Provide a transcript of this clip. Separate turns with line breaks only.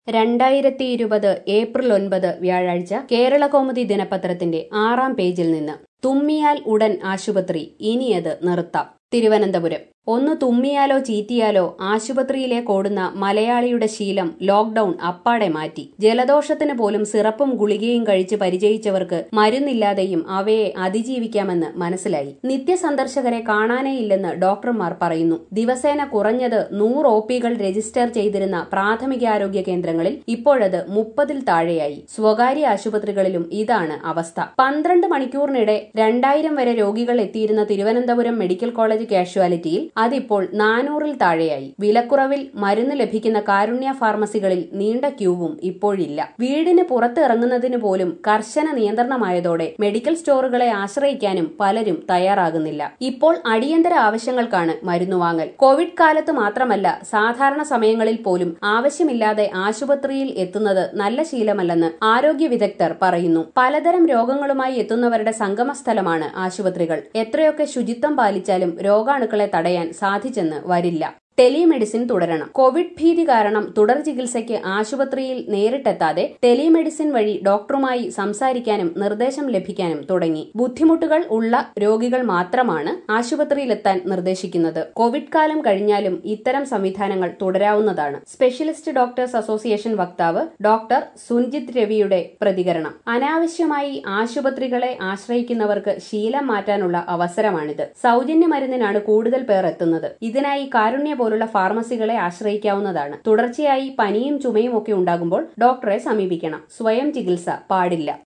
രണ്ടായിരത്തി ഇരുപത് ഏപ്രിൽ ഒൻപത് വ്യാഴാഴ്ച കേരളകൗമുദി ദിനപത്രത്തിന്റെ ആറാം പേജിൽ നിന്ന് തുമ്മിയാൽ ഉടൻ ആശുപത്രി ഇനിയത് നിർത്താം തിരുവനന്തപുരം ഒന്ന് തുമ്മിയാലോ ചീറ്റിയാലോ ആശുപത്രിയിലേക്ക് ഓടുന്ന മലയാളിയുടെ ശീലം ലോക്ഡൌൺ അപ്പാടെ മാറ്റി ജലദോഷത്തിന് പോലും സിറപ്പും ഗുളികയും കഴിച്ച് പരിചയിച്ചവർക്ക് മരുന്നില്ലാതെയും അവയെ അതിജീവിക്കാമെന്ന് മനസ്സിലായി നിത്യസന്ദർശകരെ കാണാനേ ഇല്ലെന്ന് ഡോക്ടർമാർ പറയുന്നു ദിവസേന കുറഞ്ഞത് നൂറ് ഒ പികൾ രജിസ്റ്റർ ചെയ്തിരുന്ന പ്രാഥമികാരോഗ്യ കേന്ദ്രങ്ങളിൽ ഇപ്പോഴത് മുപ്പതിൽ താഴെയായി സ്വകാര്യ ആശുപത്രികളിലും ഇതാണ് അവസ്ഥ പന്ത്രണ്ട് മണിക്കൂറിനിടെ രണ്ടായിരം വരെ രോഗികൾ എത്തിയിരുന്ന തിരുവനന്തപുരം മെഡിക്കൽ കോളേജ് കാഷ്വാലിറ്റിയിൽ അതിപ്പോൾ നാനൂറിൽ താഴെയായി വിലക്കുറവിൽ മരുന്ന് ലഭിക്കുന്ന കാരുണ്യ ഫാർമസികളിൽ നീണ്ട ക്യൂവും ഇപ്പോഴില്ല വീടിന് പുറത്ത് ഇറങ്ങുന്നതിന് പോലും കർശന നിയന്ത്രണമായതോടെ മെഡിക്കൽ സ്റ്റോറുകളെ ആശ്രയിക്കാനും പലരും തയ്യാറാകുന്നില്ല ഇപ്പോൾ അടിയന്തര ആവശ്യങ്ങൾക്കാണ് മരുന്ന് വാങ്ങൽ കോവിഡ് കാലത്ത് മാത്രമല്ല സാധാരണ സമയങ്ങളിൽ പോലും ആവശ്യമില്ലാതെ ആശുപത്രിയിൽ എത്തുന്നത് നല്ല ശീലമല്ലെന്ന് ആരോഗ്യ വിദഗ്ധർ പറയുന്നു പലതരം രോഗങ്ങളുമായി എത്തുന്നവരുടെ സംഗമസ്ഥലമാണ് ആശുപത്രികൾ എത്രയൊക്കെ ശുചിത്വം പാലിച്ചാലും രോഗാണുക്കളെ തടയാൻ സാധിച്ചെന്ന് വരില്ല ടെലിമെഡിസിൻ തുടരണം കോവിഡ് ഭീതി കാരണം തുടർ ചികിത്സയ്ക്ക് ആശുപത്രിയിൽ നേരിട്ടെത്താതെ ടെലിമെഡിസിൻ വഴി ഡോക്ടറുമായി സംസാരിക്കാനും നിർദ്ദേശം ലഭിക്കാനും തുടങ്ങി ബുദ്ധിമുട്ടുകൾ ഉള്ള രോഗികൾ മാത്രമാണ് ആശുപത്രിയിലെത്താൻ നിർദ്ദേശിക്കുന്നത് കോവിഡ് കാലം കഴിഞ്ഞാലും ഇത്തരം സംവിധാനങ്ങൾ തുടരാവുന്നതാണ് സ്പെഷ്യലിസ്റ്റ് ഡോക്ടേഴ്സ് അസോസിയേഷൻ വക്താവ് ഡോക്ടർ സുൻജിത് രവിയുടെ പ്രതികരണം അനാവശ്യമായി ആശുപത്രികളെ ആശ്രയിക്കുന്നവർക്ക് ശീലം മാറ്റാനുള്ള അവസരമാണിത് സൗജന്യ മരുന്നിനാണ് കൂടുതൽ പേർ എത്തുന്നത് ഇതിനായി കാരുണ്യ പോലുള്ള ഫാർമസികളെ ആശ്രയിക്കാവുന്നതാണ് തുടർച്ചയായി പനിയും ചുമയും ഒക്കെ ഉണ്ടാകുമ്പോൾ ഡോക്ടറെ സമീപിക്കണം സ്വയം ചികിത്സ പാടില്ല